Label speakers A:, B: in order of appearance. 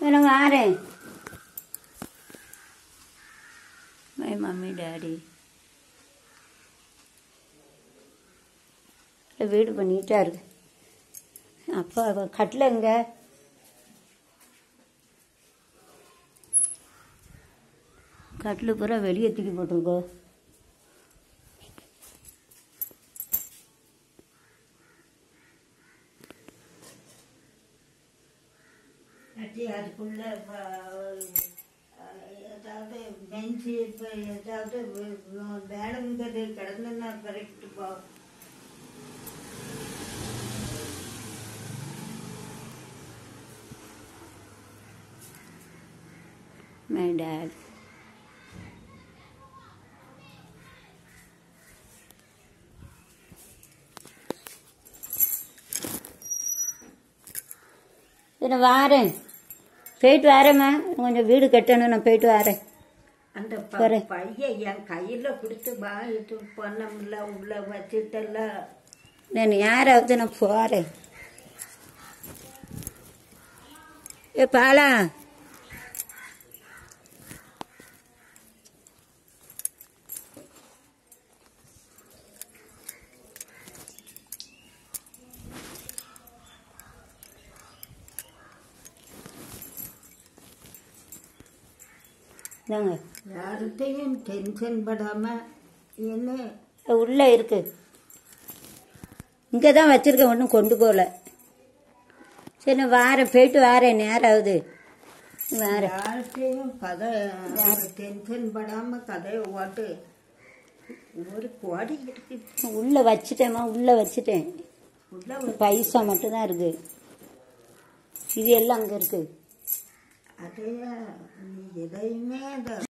A: நான் வாரேன் my mummy daddy வீடு பண்ணிட்டா இருக்கு அப்பா கட்டில் எங்க கட்டில் பூரா வெளியே தூக்கி போட்டிருக்கோ
B: கட்டி அதுக்குள்ள வ- ஏதாவது பெஞ்சு இப்போ ஏதாவது வே- வேணுங்கிறது கிடந்துன்னா கரெக்டு போ
A: மை டேட் நான் வாரேன் போயிட்டு வரேம்மா கொஞ்சம் வீடு கட்டணும் நான் போயிட்டு வரேன்
B: அந்த ப-
A: சரி.
B: பையன் என் கையில கொடுத்து வா இது பண்ணமுல்ல உள்ள வச்சுட்டெல்லாம்
A: நான் யாராவது நான் போகிறேன் ஏ பாலா இந்தாங்க
B: யார்கிட்டையும் டென்ஷன் படாம என்ன
A: உள்ளே இருக்கு இங்கே தான் வச்சிருக்கேன் ஒன்றும் கொண்டு போகல சரி நான் வாரேன் போயிட்டு வாரேன் நேரம் ஆகுது வாரேன்
B: யார்கிட்டையும் கதை டென்ஷன் படாம கதையை ஓட்டு ஒரு கோடி இருக்கு
A: உள்ளே வச்சிட்டேம்மா உள்ளே வச்சிட்டேன்
B: உள்ள ஒரு-
A: பைசா மட்டும்தான் இருக்கு இது எல்லாம் அங்கே இருக்கு
B: அதையா நீ எதையுமே அதை